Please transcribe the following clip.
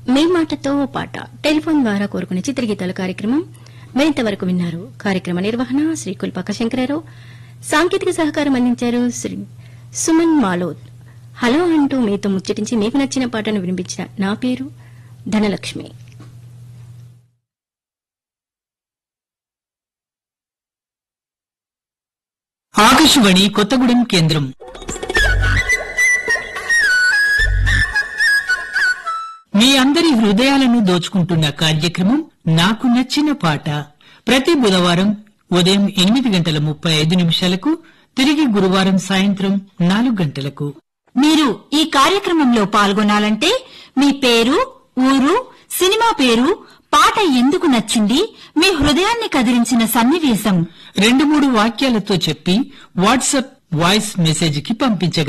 మీ మాటతో పాట టెలిఫోన్ ద్వారా కోరుకునే చిత్రగీతాల కార్యక్రమం మరింతవరకు విన్నారు కార్యక్రమ నిర్వహణ శ్రీ కుల్పక శంకరారావు సాంకేతిక సహకారం అందించారు శ్రీ సుమన్ మాలోద్ హలో అంటూ మీతో ముచ్చటించి మీకు నచ్చిన పాటను వినిపించిన నా పేరు ధనలక్ష్మి ఆకాశవాణి కొత్తగూడెం కేంద్రం మీ అందరి హృదయాలను దోచుకుంటున్న కార్యక్రమం నాకు నచ్చిన పాట ప్రతి బుధవారం ఉదయం ఎనిమిది గంటల ముప్పై ఐదు నిమిషాలకు తిరిగి గురువారం సాయంత్రం నాలుగు గంటలకు మీరు ఈ కార్యక్రమంలో పాల్గొనాలంటే మీ పేరు ఊరు సినిమా పేరు పాట ఎందుకు నచ్చింది మీ హృదయాన్ని కదిలించిన సన్నివేశం రెండు మూడు వాక్యాలతో చెప్పి వాట్సాప్ వాయిస్ మెసేజ్ కి పంపించగలరు